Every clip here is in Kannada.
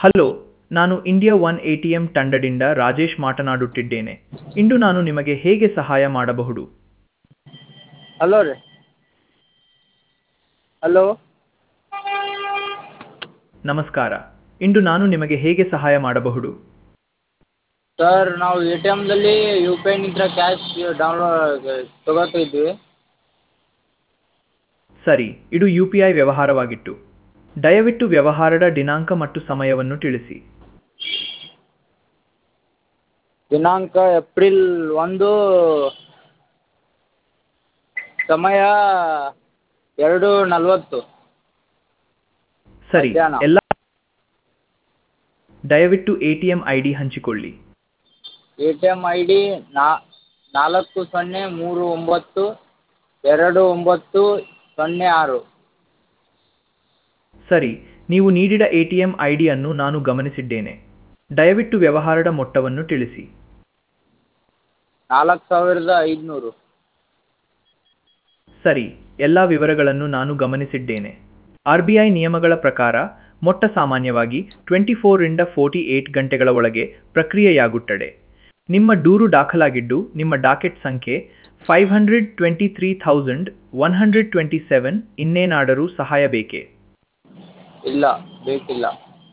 ಹಲೋ ನಾನು India one A T M ತಂಡದಿಂದ ರಾಜೇಶ್ ಮಾತನಾಡುತ್ತಿದ್ದೇನೆ ಇಂದು ನಾನು ನಿಮಗೆ ಹೇಗೆ ಸಹಾಯ ಮಾಡಬಹುದು ಹಲೋ ರೀ ಹಲೋ ನಮಸ್ಕಾರ ಇಂದು ನಾನು ನಿಮಗೆ ಹೇಗೆ ಸಹಾಯ ಮಾಡಬಹುದು ಸರ್ ನಾವು ಎ ಟಿ ಎಮ್ದಲ್ಲಿ ಯು ಪಿ ಐನಿಂದ ಕ್ಯಾಶ್ ಡೌನ್ಲೋಡ್ ತಗೋತಿದ್ವಿ ಸರಿ ಇದು ಯು ಪಿ ಐ ವ್ಯವಹಾರವಾಗಿತ್ತು ದಯವಿಟ್ಟು ವ್ಯವಹಾರದ ದಿನಾಂಕ ಮತ್ತು ಸಮಯವನ್ನು ತಿಳಿಸಿ ದಿನಾಂಕ ಏಪ್ರಿಲ್ ಒಂದು ಸಮಯ ಎರಡು ನಲವತ್ತು ಸರಿ ಮಧ್ಯಾಹ್ನ. ಎಲ್ಲ ದಯವಿಟ್ಟು A T M I D ಹಂಚಿಕೊಳ್ಳಿ A T M I D ನಾಲ್ಕು ಸೊನ್ನೆ ಮೂರು ಒಂಬತ್ತು ಎರಡು ಒಂಬತ್ತು ಸೊನ್ನೆ ಆರು ಸರಿ ನೀವು ನೀಡಿದ ಎ ಟಿ ಎಂ ಐ ಡಿಯನ್ನು ನಾನು ಗಮನಿಸಿದ್ದೇನೆ ದಯವಿಟ್ಟು ವ್ಯವಹಾರದ ಮೊತ್ತವನ್ನು ತಿಳಿಸಿ ನಾಲ್ಕು ಸಾವಿರದ ಐದುನೂರು ಸರಿ ಎಲ್ಲ ವಿವರಗಳನ್ನು ನಾನು ಗಮನಿಸಿದ್ದೇನೆ ಆರ್ ಬಿ ಐ ನಿಯಮಗಳ ಪ್ರಕಾರ ಮೊಟ್ಟ ಸಾಮಾನ್ಯವಾಗಿ ಟ್ವೆಂಟಿ ಫೋರಿಂದ ಫೋರ್ಟಿ ಏಟ್ ಗಂಟೆಗಳ ಒಳಗೆ ಪ್ರಕ್ರಿಯೆಯಾಗುತ್ತದೆ ನಿಮ್ಮ ದೂರು ದಾಖಲಾಗಿದ್ದು ನಿಮ್ಮ ಡಾಕೆಟ್ ಸಂಖ್ಯೆ five hundred twenty three thousand one hundred twenty seven ಇನ್ನೇನಾದರೂ ಸಹಾಯ ಬೇಕೇ ಇಲ್ಲ ಬೇಕಿಲ್ಲ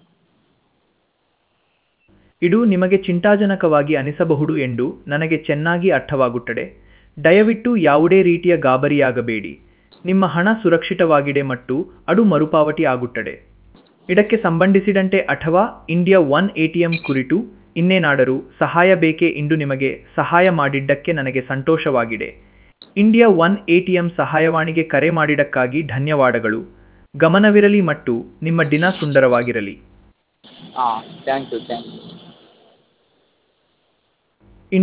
ಇದು ನಿಮಗೆ ಚಿಂತಾಜನಕವಾಗಿ ಅನಿಸಬಹುದು ಎಂದು ನನಗೆ ಚೆನ್ನಾಗಿ ಅರ್ಥವಾಗುತ್ತದೆ ದಯವಿಟ್ಟು ಯಾವುದೇ ರೀತಿಯ ಗಾಬರಿಯಾಗಬೇಡಿ ನಿಮ್ಮ ಹಣ ಸುರಕ್ಷಿತವಾಗಿದೆ ಮತ್ತು ಅದು ಮರುಪಾವತಿ ಆಗುತ್ತದೆ ಇದಕ್ಕೆ ಸಂಬಂಧಿಸಿದಂತೆ ಅಥವಾ India one A T M ಕುರಿತು ಇನ್ನೇನಾದರೂ ಸಹಾಯ ಬೇಕೇ ಇಂದು ನಿಮಗೆ ಸಹಾಯ ಮಾಡಿದ್ದಕ್ಕೆ ನನಗೆ ಸಂತೋಷವಾಗಿದೆ India one A T M ಸಹಾಯವಾಣಿಗೆ ಕರೆ ಮಾಡಿದ್ದಕ್ಕಾಗಿ ಧನ್ಯವಾದಗಳು ಗಮನವಿರಲಿ ಮತ್ತು ನಿಮ್ಮ ದಿನ ಸುಂದರವಾಗಿರಲಿ ಹಾಂ ಥ್ಯಾಂಕ್ ಯು ಥ್ಯಾಂಕ್ ಯು